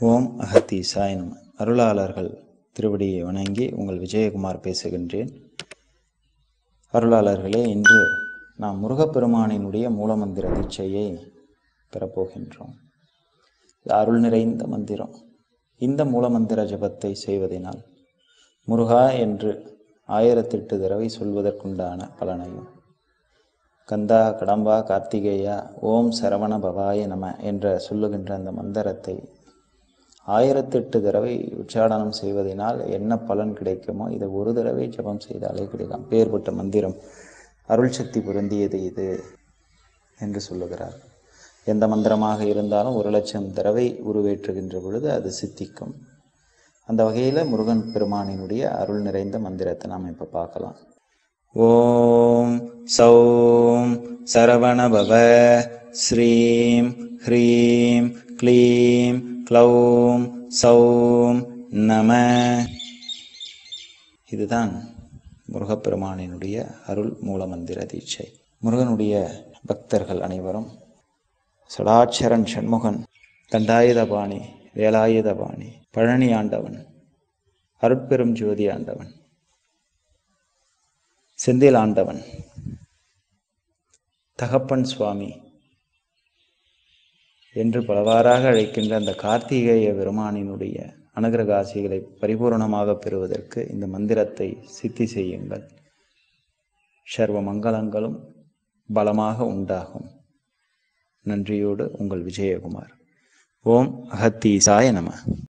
ஓம் அகத்தீசாய நம அருளாளர்கள் திருவடியை வணங்கி உங்கள் விஜயகுமார் பேசுகின்றேன் அருளாளர்களே இன்று நாம் முருகப்பெருமானினுடைய மூலமந்திர தீட்சையை பெறப்போகின்றோம் இது அருள் நிறைந்த மந்திரம் இந்த மூலமந்திர ஜபத்தை செய்வதனால் முருகா என்று ஆயிரத்தெட்டு தடவை சொல்வதற்குண்டான பலனையும் கந்தா கடம்பா கார்த்திகேயா ஓம் சரவண பவாய நம என்ற சொல்லுகின்ற அந்த மந்திரத்தை ஆயிரத்தெட்டு தடவை உச்சாடனம் செய்வதனால் என்ன பலன் கிடைக்குமோ இதை ஒரு தடவை ஜபம் செய்தாலே கிடைக்கும் பேர்பட்ட மந்திரம் அருள் சக்தி பொருந்தியது இது என்று சொல்லுகிறார் எந்த மந்திரமாக இருந்தாலும் ஒரு லட்சம் தடவை உருவேற்றுகின்ற பொழுது அது சித்திக்கும் அந்த வகையில் முருகன் பெருமானினுடைய அருள் நிறைந்த மந்திரத்தை நாம் இப்போ பார்க்கலாம் ஓம் சௌம் சரவணபவ ஸ்ரீம் ஹ்ரீம் க்ளீம் க்ளௌம் சௌம் நம இதுதான் முருகப்பெருமானினுடைய அருள் மூலமந்திர தீட்சை முருகனுடைய பக்தர்கள் அனைவரும் சடாட்சரன் சண்முகன் தண்டாயுதபாணி வேலாயுதபாணி பழனி ஆண்டவன் அருட்பெரும் ஜோதி ஆண்டவன் செந்தில் ஆண்டவன் தகப்பன் சுவாமி என்று பலவாறாக அழைக்கின்ற அந்த கார்த்திகேய பெருமானினுடைய அனுகிரகாசிகளை பரிபூர்ணமாக பெறுவதற்கு இந்த மந்திரத்தை சித்தி செய்யுங்கள் சர்வ மங்களங்களும் பலமாக உண்டாகும் நன்றியோடு உங்கள் விஜயகுமார் ஓம் அகத்தீசாய நம